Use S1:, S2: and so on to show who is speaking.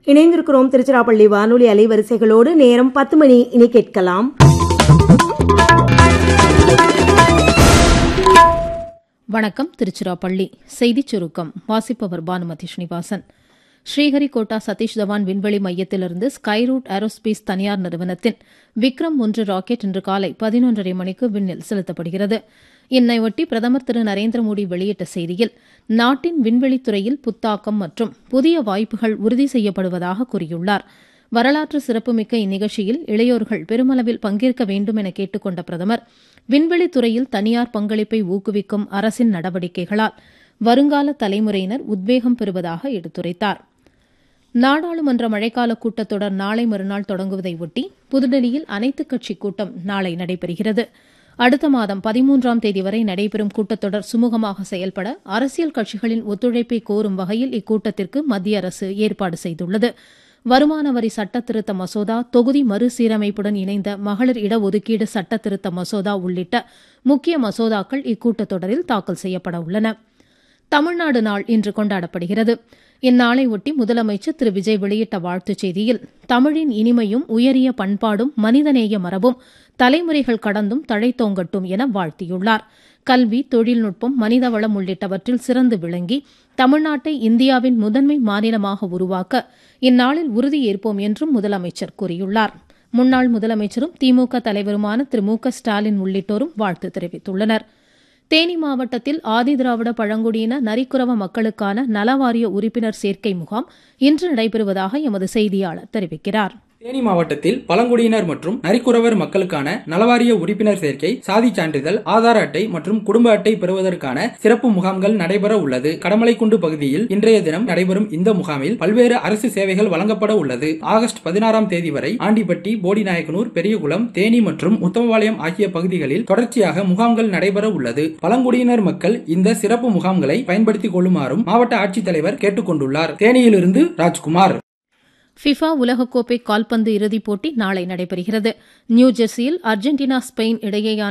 S1: இணைந்திருக்கிறோம் திருச்சிராப்பள்ளி வானொலி அலைவரிசைகளோடு நேரம் பத்து மணி இனி கேட்கலாம்
S2: வணக்கம் திருச்சிராப்பள்ளி செய்திச் சுருக்கம் வாசிப்பவர் பானுமதி ஸ்ரீனிவாசன் ஸ்ரீஹரிகோட்டா சதீஷ் தவான் விண்வெளி மையத்திலிருந்து ஸ்கைரூட் ஏரோஸ்பேஸ் தனியார் நிறுவனத்தின் விக்ரம் ஒன்று ராக்கெட் இன்று காலை பதினொன்றரை மணிக்கு விண்ணில் செலுத்தப்படுகிறது இந்னையொட்டி பிரதமர் திரு நரேந்திர மோடி வெளியிட்ட செய்தியில் நாட்டின் விண்வெளித்துறையில் புத்தாக்கம் மற்றும் புதிய வாய்ப்புகள் உறுதி செய்யப்படுவதாக கூறியுள்ளார் வரலாற்று சிறப்புமிக்க இந்நிகழ்ச்சியில் இளையோர்கள் பெருமளவில் பங்கேற்க வேண்டும் என கேட்டுக் கொண்ட பிரதமர் விண்வெளித்துறையில் தனியார் பங்களிப்பை ஊக்குவிக்கும் அரசின் நடவடிக்கைகளால் வருங்கால தலைமுறையினர் உத்வேகம் பெறுவதாக எடுத்துரைத்தார் நாடாளுமன்ற மழைக்கால கூட்டத்தொடர் நாளை மறுநாள் தொடங்குவதை ஒட்டி புதுடெல்லியில் அனைத்துக் கட்சி கூட்டம் நாளை நடைபெறுகிறது அடுத்த மாதம் பதிமூன்றாம் தேதி வரை நடைபெறும் கூட்டத்தொடர் சுமூகமாக செயல்பட அரசியல் கட்சிகளின் ஒத்துழைப்பை கோரும் வகையில் இக்கூட்டத்திற்கு மத்திய அரசு ஏற்பாடு செய்துள்ளது வருமான வரி சட்ட திருத்த மசோதா தொகுதி மறுசீரமைப்புடன் இணைந்த மகளிர் இடஒதுக்கீடு சட்ட திருத்த மசோதா உள்ளிட்ட முக்கிய மசோதாக்கள் இக்கூட்டத்தொடரில் தாக்கல் செய்யப்பட உள்ளன தமிழ்நாடு நாள் இன்று கொண்டாடப்படுகிறது இந்நாளை ஒட்டி முதலமைச்சர் திரு விஜய் வெளியிட்ட வாழ்த்துச் செய்தியில் தமிழின் இனிமையும் உயரிய பண்பாடும் மனிதநேய மரபும் தலைமுறைகள் கடந்தும் தழைத்தோங்கட்டும் என வாழ்த்தியுள்ளார் கல்வி தொழில்நுட்பம் மனிதவளம் உள்ளிட்டவற்றில் சிறந்து விளங்கி தமிழ்நாட்டை இந்தியாவின் முதன்மை மாநிலமாக உருவாக்க இந்நாளில் உறுதியேற்போம் என்றும் முதலமைச்சர் கூறியுள்ளார் முன்னாள் முதலமைச்சரும் திமுக தலைவருமான திரு மு க ஸ்டாலின் உள்ளிட்டோரும் வாழ்த்து தெரிவித்துள்ளனா் தேனி மாவட்டத்தில் ஆதிதிராவிட பழங்குடியின நரிக்குறவ மக்களுக்கான நலவாரிய உறுப்பினர் சேர்க்கை முகாம் இன்று நடைபெறுவதாக எமது செய்தியாளர் தெரிவிக்கிறார்
S3: தேனி மாவட்டத்தில் பழங்குடியினர் மற்றும் நரிக்குறவர் மக்களுக்கான நலவாரிய உறுப்பினர் சேர்க்கை சாதி சான்றிதழ் ஆதார் அட்டை மற்றும் குடும்ப அட்டை பெறுவதற்கான சிறப்பு முகாம்கள் நடைபெற உள்ளது கடமலைக்குண்டு பகுதியில் இன்றைய தினம் நடைபெறும் இந்த முகாமில் பல்வேறு அரசு சேவைகள் வழங்கப்பட உள்ளது ஆகஸ்ட் பதினாறாம் தேதி வரை ஆண்டிப்பட்டி போடிநாயக்கனூர் பெரியகுளம் தேனி மற்றும் உத்தமபாளையம் ஆகிய பகுதிகளில் தொடர்ச்சியாக முகாம்கள் நடைபெற உள்ளது பழங்குடியினர் மக்கள் இந்த சிறப்பு முகாம்களை பயன்படுத்திக் கொள்ளுமாறும் மாவட்ட ஆட்சித்தலைவர் கேட்டுக் கொண்டுள்ளார் தேனியிலிருந்து ராஜ்குமார்
S2: ஃபிஃபா உலகக்கோப்பை கால்பந்து இறுதிப் போட்டி நாளை நடைபெறுகிறது நியூஜெர்சியில் அர்ஜென்டினா ஸ்பெயின் இடையேயான